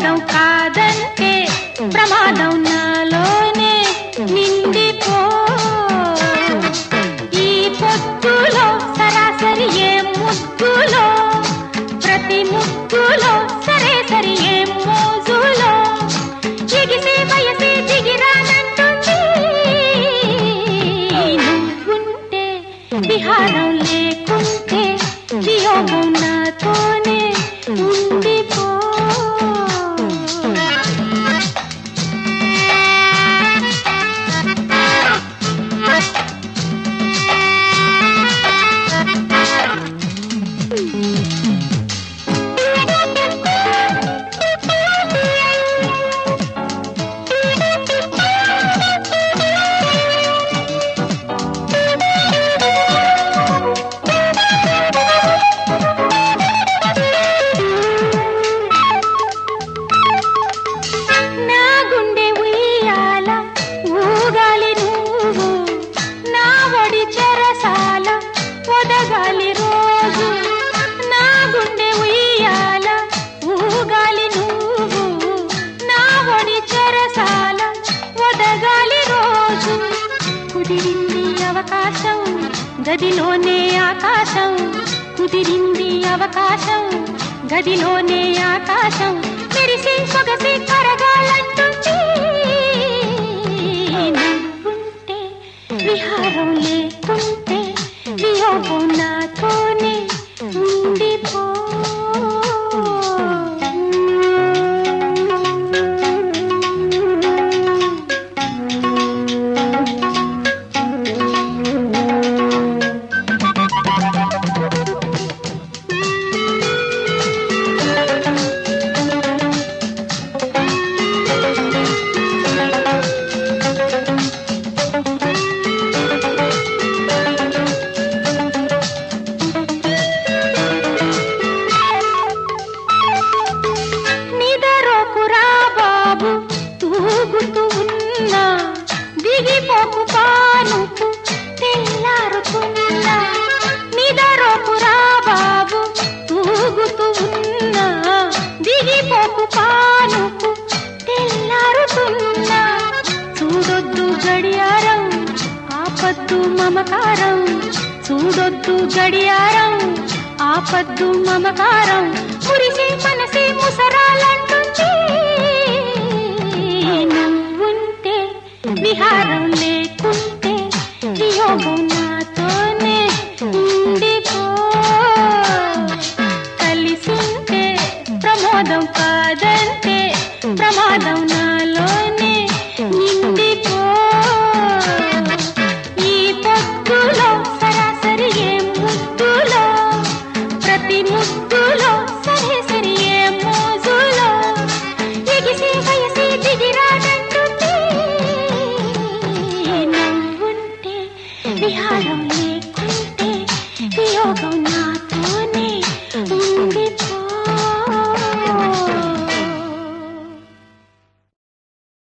ప్రమోదం కాదంటే ప్రమాదం నాలోనే నిండిపో ఈ పొత్తులో సరాసరి ఏ ముద్దులో ప్రతి ముద్దులో సరే సరి ఏ మోజులో ఎగిసే వయసే దిగిరానంటుంది నువ్వుంటే విహారం లేకుంటే వియోగం నాతోనే ఉండిపో నా గుండె ఉయ్యాల ఊగాలి నువ్వు నా ఒడి చెరసాల ఒదగాలి రోజు నా గుండె ఉయ్యాల ఊగాలి నువ్వు నా ఒడి చెరసాల ఒదగాలి రోజు కుదిరింది అవకాశం గదిలోనే ఆకాశం కుదిరింది అవకాశం గదిలోనే ఆకాశం మెరిసి సొగసి కరగాలంటుంది నువ్వుంటే విహారం లేకుంటే వియోగం నాతోనే ఉండిపో నిదరోకురా బాబు తూగుతూ ఉన్నా దిగిపోకు పానుకు తెల్లారుతున్నా నిదరోకురా బాబు తూగుతూ ఉన్నా దిగిపోకు పానుకు తెల్లారుతున్నా చూడొద్దు గడియారం ఆపద్దు మమకారం చూడొద్దు గడియారం ఆపద్దు మమకారం మురిసే మనసే ముసరాలంటుంది నువ్వుంటే విహారం లేకుంటే వియోగం నాతోనే ఉండిపో కలిసుంటే ప్రమోదం కాదంటే ప్రమాదం నాలోనే నిండిపో